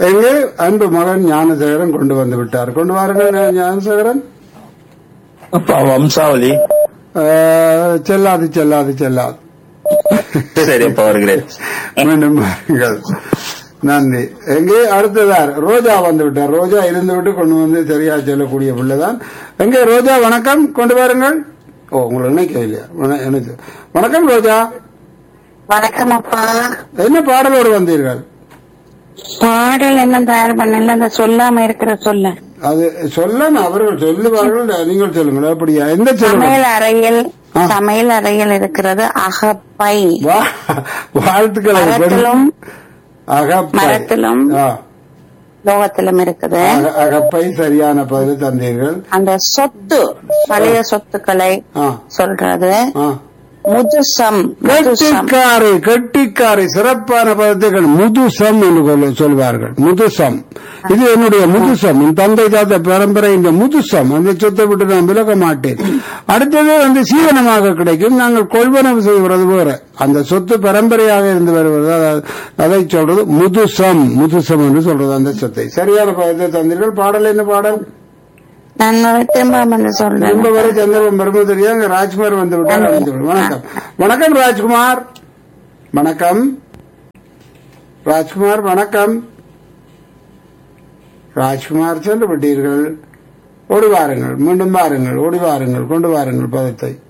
எங்கே அன்பு மகன் ஞானசேகரன் கொண்டு வந்து விட்டார் கொண்டு வாருங்கள் ஞானசேகரன் அப்பா வம்சாவளி அஹ், செல்லாது செல்லாது செல்லாது சரி அப்பா வருகிறேன் மீண்டும் பாருங்கள் நன்றி எங்கே அடுத்ததார் ரோஜா வந்து விட்டார் ரோஜா இருந்து விட்டு கொண்டு வந்து சரியா சொல்லக்கூடிய பிள்ளைதான் எங்கே ரோஜா வணக்கம் கொண்டு வாருங்கள் ஓ உங்களை நினைக்கவில்லையா வண- எனக்கு வணக்கம் ரோஜா வணக்கம் அப்பா என்ன பாடலோடு வந்தீர்கள் பாடல் என்ன தயார் பண்ணல அந்த சொல்லாம இருக்கிற சொல்ல அது சொல்ல அவர்கள் சொல்லுவார்கள் நீங்கள் சொல்லுங்கள் அப்படியா எந்த சொல்லுங்கள் சமையல் அறையில் ஆ. சமையல் அறையில் இருக்கிறது அகப்பை வா- வாழ்த்துக்களை மரத்திலும் அகப்பை மரத்திலும் ஆ, லோகத்திலும் இருக்குது அக- அகப்பை சரியான பதில் தந்தீர்கள் அந்த சொத்து பழைய சொத்துக்களை ஆ, சொல்றது ஆ. முதுசம் முதுசம் கெட்டிக்காரை கெட்டிக்காரை சிறப்பான பதத்துகள் முதுசம் என்று கொள்ள- சொல்வார்கள் முதுசம் இது என்னுடைய முதுசம் என் தந்தை தாத்த பரம்பரை இந்த முதுசம் அந்த சொத்தை விட்டு நான் விலக மாட்டேன் அடுத்தது வந்து சீவனமாக கிடைக்கும் நாங்கள் கொள்வனவு செய்வது வேற அந்த சொத்து பரம்பரையாக இருந்து வருவது அதாவது அதை சொல்றது முதுசம் முதுசம் என்று சொல்றது அந்த சொத்தை சரியான பதத்தை தந்தீர்கள் பாடல் என்ன பாடல் நான் திரும்ப வந்து சொல்றேன் ரொம்ப வரை சந்திரன் வரும்போது தெரியாது அங்க ராஜ்குமார் வந்து விட்டார் வந்து விடு. வணக்கம் வணக்கம் ராஜ்குமார் வணக்கம் ராஜ்குமார் வணக்கம் ராஜ்குமார் சென்று விட்டீர்கள் ஓடி வாருங்கள் மீண்டும் வாருங்கள் ஓடி வாருங்கள் கொண்டு வாருங்கள் பதத்தை